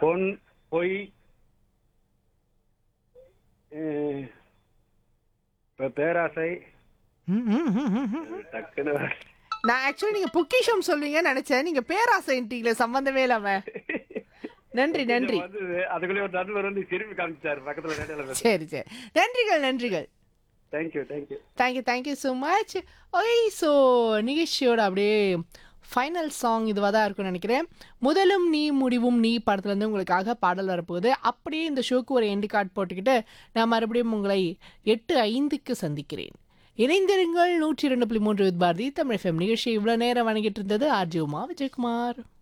பொன் பொய் அஹ், இப்ப பேராசை ம், ம், ம், ம், ம். டக்குன்னு வர- நான் ஆக்சுவலி நீங்க பொக்கிஷம் சொல்வீங்கன்னு நினைச்சேன் நீங்க பேராசைன்ட்டீங்களே சம்பந்தமே இல்லாம நன்றி நன்றி வந்தது அதுக்குள்ளே ஒரு நடுவர் வந்து திரும்பி காமிச்சாரு பக்கத்துல கடையில பேச சரி சரி நன்றிகள் நன்றிகள் thank you thank you thank you thank you so much why so நிகழ்ச்சியோட அப்படியே ஃபைனல் சாங் இதுவாக தான் இருக்கும்னு நினைக்கிறேன் முதலும் நீ முடிவும் நீ படத்துலேருந்து உங்களுக்காக பாடல் வரப்போகுது அப்படியே இந்த ஷோக்கு ஒரு எண்டு கார்டு போட்டுக்கிட்டு நான் மறுபடியும் உங்களை எட்டு ஐந்துக்கு சந்திக்கிறேன் இணைந்திருங்கள் நூற்றி இரண்டு புள்ளி மூன்று வித் பாரதி தமிழ் எஃப்எம் நிகழ்ச்சி இவ்வளோ நேரம் வணங்கிட்டு இருந்தது ஆர்ஜி உமா விஜயகுமார்